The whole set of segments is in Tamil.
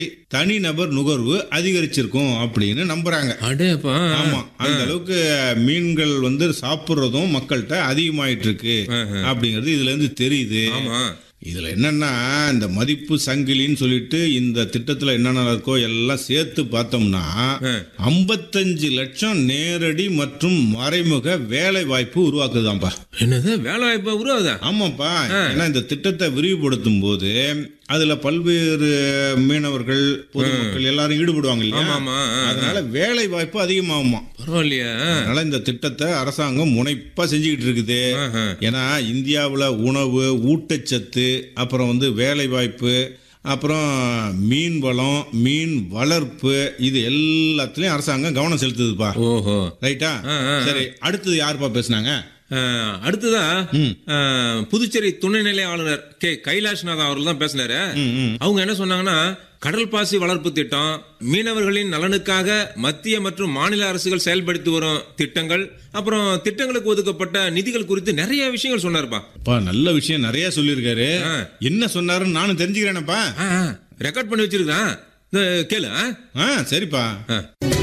தனிநபர் நுகர்வு அதிகரிச்சிருக்கும் அப்படின்னு நம்புறாங்க அடேப்பா ஆமா அந்த அளவுக்கு மீன்கள் வந்து சாப்பிடுறதும் மக்கள்கிட்ட அதிகமாயிட்டு இருக்கு அப்படிங்கிறது இதுல இருந்து தெரியுது ஆமா இதுல என்னன்னா இந்த மதிப்பு சங்கிலின்னு சொல்லிட்டு இந்த திட்டத்துல என்னென்ன இருக்கோ எல்லாம் சேர்த்து பார்த்தோம்னா ஐம்பத்தஞ்சு லட்சம் நேரடி மற்றும் மறைமுக வேலை வாய்ப்பு உருவாக்குதாம்பா என்னது வேலை வாய்ப்பா உருவாதா ஆமாப்பா ஏன்னா இந்த திட்டத்தை விரிவுபடுத்தும் போது அதுல பல்வேறு மீனவர்கள் பொதுமக்கள் எல்லாரும் ஈடுபடுவாங்க இல்லையா ஆமா அதனால வேலை வாய்ப்பு அதிகமாகுமா பரவாயில்லையா அதனால இந்த திட்டத்தை அரசாங்கம் முனைப்பா செஞ்சுக்கிட்டு இருக்குது ஆஹா. ஏன்னா இந்தியாவில் உணவு ஊட்டச்சத்து அப்புறம் வந்து வேலை வாய்ப்பு அப்புறம் மீன் வளம் மீன் வளர்ப்பு இது எல்லாத்துலயும் அரசாங்கம் கவனம் செலுத்துதுப்பா ஓஹோ ரைட்டா ஆ, ஆ, ஆ. சரி அடுத்தது யாருப்பா பேசுனாங்க அஹ், அடுத்ததா அஹ், புதுச்சேரி துணைநிலை ஆளுநர் கே கைலாஷ்நாதன் அவர்கள் தான் பேசினாரு அவங்க என்ன சொன்னாங்கன்னா கடல் பாசி வளர்ப்பு திட்டம் மீனவர்களின் நலனுக்காக மத்திய மற்றும் மாநில அரசுகள் செயல்படுத்தி வரும் திட்டங்கள் அப்புறம் திட்டங்களுக்கு ஒதுக்கப்பட்ட நிதிகள் குறித்து நிறைய விஷயங்கள் சொன்னாருப்பா அப்பா நல்ல விஷயம் நிறைய சொல்லியிருக்காரு ஆ. என்ன சொன்னாருன்னு நானும் தெரிஞ்சுக்கிறேனப்பா ரெக்கார்ட் பண்ணி வச்சிருக்கான் இந்த கேளு ஆ? ஆ சரிப்பா ஆ.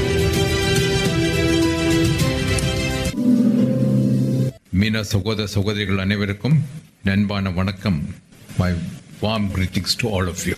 மீன சகோதர சகோதரிகள் அனைவருக்கும் நண்பான வணக்கம் my warm greetings to all of you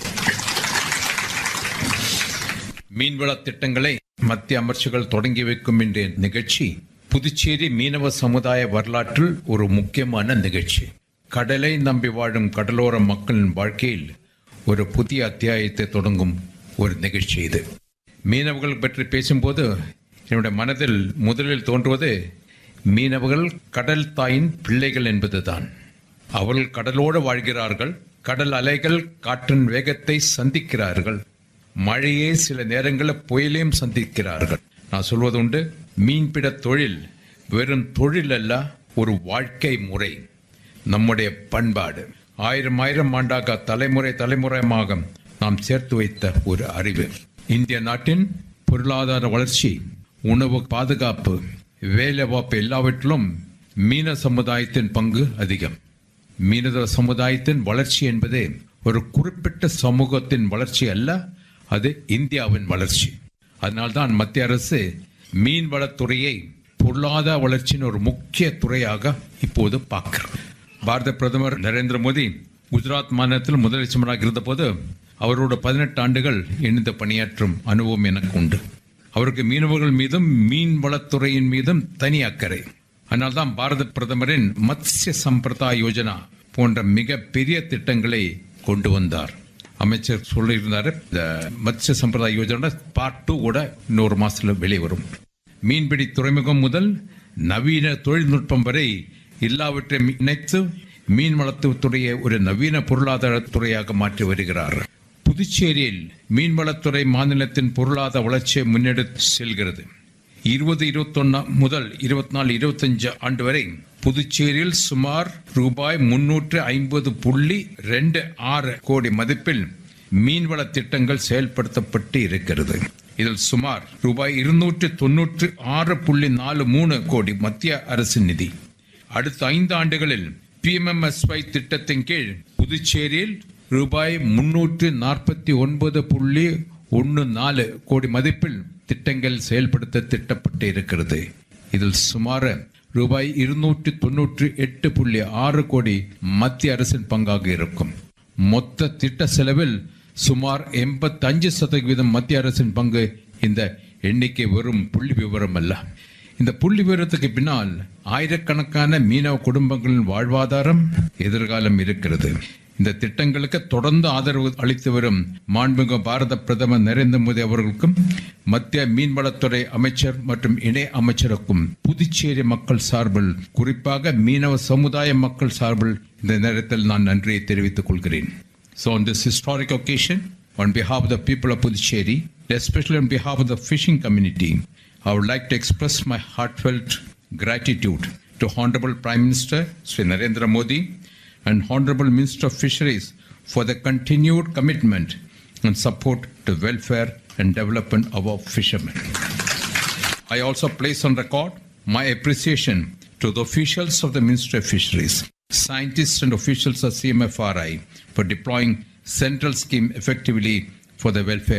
மீன்வள திட்டங்களை மத்திய அமைச்சர்கள் தொடங்கி வைக்கும் இன்றைய நிகழ்ச்சி புதுச்சேரி மீனவ சமுதாய வரலாற்றில் ஒரு முக்கியமான நிகழ்ச்சி கடலை நம்பி வாழும் கடலோர மக்களின் வாழ்க்கையில் ஒரு புதிய அத்தியாயத்தை தொடங்கும் ஒரு நிகழ்ச்சி இது மீனவர்கள் பற்றி பேசும்போது என்னுடைய மனதில் முதலில் தோன்றுவது மீனவர்கள் கடல் தாயின் பிள்ளைகள் என்பதுதான் அவர்கள் கடலோடு வாழ்கிறார்கள் கடல் அலைகள் காற்றின் வேகத்தை சந்திக்கிறார்கள் மழையே சில நேரங்களில் புயலையும் சந்திக்கிறார்கள் நான் சொல்வது உண்டு மீன்பிட தொழில் வெறும் தொழில் அல்ல ஒரு வாழ்க்கை முறை நம்முடைய பண்பாடு ஆயிரம் ஆயிரம் ஆண்டாக தலைமுறை தலைமுறையாக நாம் சேர்த்து வைத்த ஒரு அறிவு இந்திய நாட்டின் பொருளாதார வளர்ச்சி உணவு பாதுகாப்பு வேலைவாய்ப்பு எல்லாவற்றிலும் மீன சமுதாயத்தின் பங்கு அதிகம் மீனவ சமுதாயத்தின் வளர்ச்சி என்பது ஒரு குறிப்பிட்ட சமூகத்தின் வளர்ச்சி அல்ல அது இந்தியாவின் வளர்ச்சி அதனால்தான் மத்திய அரசு மீன்வளத்துறையை பொருளாதார வளர்ச்சியின் ஒரு முக்கிய துறையாக இப்போது பார்க்கிறது பாரத பிரதமர் நரேந்திர மோடி குஜராத் மாநிலத்தில் முதலமைச்சராக இருந்தபோது அவரோட பதினெட்டு ஆண்டுகள் இணைந்து பணியாற்றும் அனுபவம் எனக்கு உண்டு அவருக்கு மீனவர்கள் மீதும் மீன்வளத்துறையின் மீதும் தனி அக்கறை அதனால்தான் பாரத பிரதமரின் மத்ஸ்ய சம்பிரதா யோஜனா போன்ற மிக பெரிய திட்டங்களை கொண்டு வந்தார் அமைச்சர் சொல்லியிருந்தாரு இந்த மத்ஸ்ய சம்பிரதாய யோஜனா பார்ட் டூ கூட இன்னொரு மாசத்துல வெளியே வரும் மீன்பிடி துறைமுகம் முதல் நவீன தொழில்நுட்பம் வரை எல்லாவற்றையும் இணைத்து மீன் வளத்துறையை ஒரு நவீன பொருளாதார துறையாக மாற்றி வருகிறார் புதுச்சேரியில் மீன்வளத்துறை மாநிலத்தின் பொருளாதார வளர்ச்சியை முன்னெடுத்து செல்கிறது இருபது இருபத்தொன்னு முதல் இருபத்தி நாலு இருபத்தஞ்சு ஆண்டு வரை புதுச்சேரியில் சுமார் ரூபாய் முன்னூற்று ஐம்பது புள்ளி ரெண்டு ஆறு கோடி மதிப்பில் மீன்வள திட்டங்கள் செயல்படுத்தப்பட்டு இருக்கிறது இதில் சுமார் ரூபாய் இருநூற்று தொன்னூற்று ஆறு புள்ளி நாலு மூணு கோடி மத்திய அரசு நிதி அடுத்த ஐந்து ஆண்டுகளில் பிஎம்எம்எஸ்ஒய் திட்டத்தின் கீழ் புதுச்சேரியில் ரூபாய் முன்னூற்று நாற்பத்தி ஒன்பது புள்ளி ஒன்று நாலு கோடி மதிப்பில் திட்டங்கள் செயல்படுத்த திட்டப்பட்டு இருக்கிறது இதில் சுமார் ரூபாய் இருநூற்று தொன்னூற்று எட்டு புள்ளி ஆறு கோடி மத்திய அரசின் பங்காக இருக்கும் மொத்த திட்ட செலவில் சுமார் எண்பத்தஞ்சு சதவீதம் மத்திய அரசின் பங்கு இந்த எண்ணிக்கை வெறும் புள்ளி விவரம் அல்ல இந்த புள்ளி விவரத்துக்கு பின்னால் ஆயிரக்கணக்கான மீனவ குடும்பங்களின் வாழ்வாதாரம் எதிர்காலம் இருக்கிறது இந்த திட்டங்களுக்கு தொடர்ந்து ஆதரவு அளித்து வரும் மாண்புமிகு பாரத பிரதமர் நரேந்திர மோடி அவர்களுக்கும் மத்திய மீன்வளத்துறை அமைச்சர் மற்றும் இணை அமைச்சருக்கும் புதுச்சேரி மக்கள் சார்பில் குறிப்பாக மீனவ சமுதாய மக்கள் சார்பில் இந்த நேரத்தில் நான் நன்றியை தெரிவித்துக் கொள்கிறேன் So on this historic occasion, on behalf of the people of Puducherry, especially on behalf of the fishing community, I would like to express my heartfelt gratitude to Honorable Prime Minister Sri Narendra Modi and Honorable Minister of Fisheries for the continued commitment and support to welfare and development of our fishermen. I also place on record my appreciation to the officials of the Ministry of Fisheries, scientists and officials of CMFRI for deploying central scheme effectively for the welfare